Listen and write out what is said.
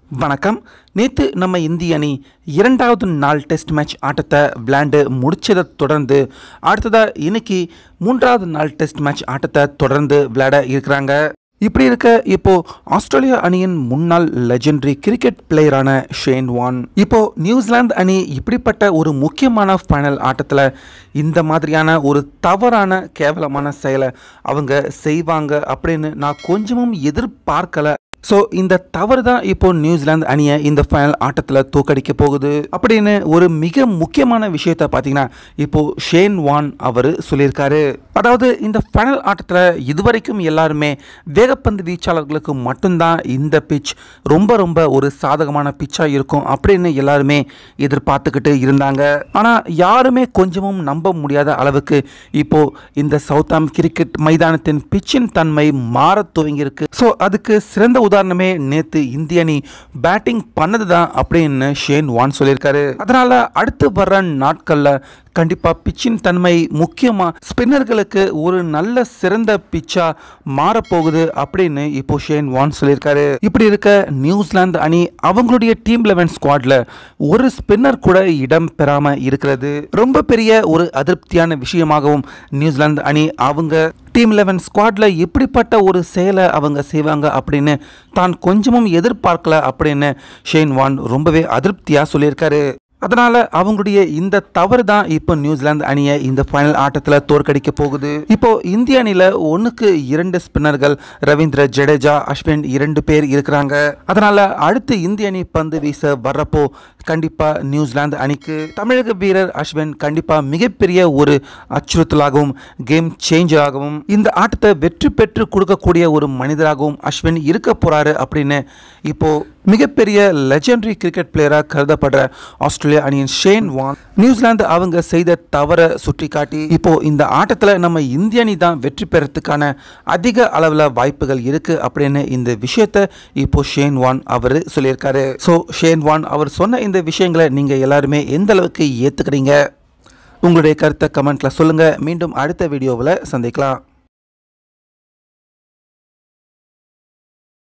வணக்கம் நேற்று நம்ம இந்திய அணி இரண்டாவது நாள் டெஸ்ட் மேட்ச் ஆட்டத்தை விளையாண்டு முடிச்சதை தொடர்ந்து அடுத்ததாக இன்னைக்கு மூன்றாவது நாள் டெஸ்ட் மேட்ச் ஆட்டத்தை தொடர்ந்து விளையாட இருக்கிறாங்க இப்படி இருக்க இப்போ ஆஸ்திரேலியா அணியின் முன்னாள் லெஜெண்டரி கிரிக்கெட் பிளேயரான ஷேன் வான் இப்போ நியூசிலாந்து அணி இப்படிப்பட்ட ஒரு முக்கியமான ஃபைனல் ஆட்டத்தில் இந்த மாதிரியான ஒரு தவறான கேவலமான செயலை அவங்க செய்வாங்க அப்படின்னு நான் கொஞ்சமும் எதிர்பார்க்கல ஸோ இந்த தவறு தான் இப்போ நியூசிலாந்து அணியை இந்த ஃபைனல் ஆட்டத்தில் தோக்கடிக்க போகுது அப்படின்னு ஒரு மிக முக்கியமான விஷயத்த பார்த்தீங்கன்னா இப்போ ஷேன் வான் அவர் சொல்லியிருக்காரு அதாவது இந்த ஃபைனல் ஆட்டத்தில் இதுவரைக்கும் எல்லாருமே வேகப்பந்து வீச்சாளர்களுக்கு மட்டும்தான் இந்த பிச் ரொம்ப ரொம்ப ஒரு சாதகமான பிச்சாக இருக்கும் அப்படின்னு எல்லாருமே எதிர்பார்த்துக்கிட்டு இருந்தாங்க ஆனால் யாருமே கொஞ்சமும் நம்ப முடியாத அளவுக்கு இப்போ இந்த சவுத்தாம் கிரிக்கெட் மைதானத்தின் பிச்சின் தன்மை மாறத் துவங்கியிருக்கு ஸோ அதுக்கு சிறந்த உதாரணமே நேற்று இந்திய அணி பேட்டிங் பண்ணது தான் அப்படின்னு ஷேன் வான் சொல்லியிருக்காரு அதனால அடுத்து வர்ற நாட்களில் கண்டிப்பாக பிச்சின் தன்மை முக்கியமாக ஸ்பின்னர்களுக்கு ஒரு நல்ல சிறந்த பிச்சா மாறப்போகுது அப்படின்னு இப்போ ஷேன் வான் சொல்லியிருக்காரு இப்படி இருக்க நியூசிலாந்து அணி அவங்களுடைய டீம் லெவன் ஸ்குவாட்ல ஒரு ஸ்பின்னர் கூட இடம் பெறாம இருக்கிறது ரொம்ப பெரிய ஒரு அதிருப்தியான விஷயமாகவும் நியூசிலாந்து அணி அவங்க டீம் லெவன் ஸ்குவாட்ல இப்படிப்பட்ட ஒரு செயலை அவங்க செய்வாங்க அப்படின்னு தான் கொஞ்சமும் எதிர்பார்க்கல அப்படின்னு ஷேன் வான் ரொம்பவே அதிருப்தியாக சொல்லியிருக்காரு அதனால அவங்களுடைய இந்த தவறு தான் இப்போ நியூசிலாந்து அணியை இந்த ஃபைனல் ஆட்டத்தில் தோற்கடிக்க போகுது இப்போ இந்திய அணியில் ஒன்றுக்கு இரண்டு ஸ்பின்னர்கள் ரவீந்திர ஜடேஜா அஸ்வின் இரண்டு பேர் இருக்கிறாங்க அதனால அடுத்து இந்திய அணி பந்து வீச வர்றப்போ கண்டிப்பா நியூசிலாந்து அணிக்கு தமிழக வீரர் அஸ்வின் கண்டிப்பா மிகப்பெரிய ஒரு அச்சுறுத்தலாகவும் கேம் சேஞ்சராகவும் இந்த ஆட்டத்தை வெற்றி பெற்று கொடுக்கக்கூடிய ஒரு மனிதராகவும் அஸ்வின் இருக்க போறாரு அப்படின்னு இப்போ மிகப்பெரிய லெஜெண்டரி கிரிக்கெட் பிளேயராக கருதப்படுற ஆஸ்திரேலியா அணியின் ஷேன் வான் நியூசிலாந்து அவங்க செய்த தவறை சுட்டி காட்டி இப்போ இந்த ஆட்டத்தில் நம்ம இந்திய அணி தான் வெற்றி பெறத்துக்கான அதிக அளவில் வாய்ப்புகள் இருக்கு அப்படின்னு இந்த விஷயத்தை இப்போ ஷேன் வான் அவர் சொல்லியிருக்காரு ஸோ ஷேன் வான் அவர் சொன்ன இந்த விஷயங்களை நீங்கள் எல்லாருமே எந்த அளவுக்கு ஏற்றுக்கிறீங்க உங்களுடைய கருத்தை கமெண்ட்டில் சொல்லுங்கள் மீண்டும் அடுத்த வீடியோவில் சந்திக்கலாம்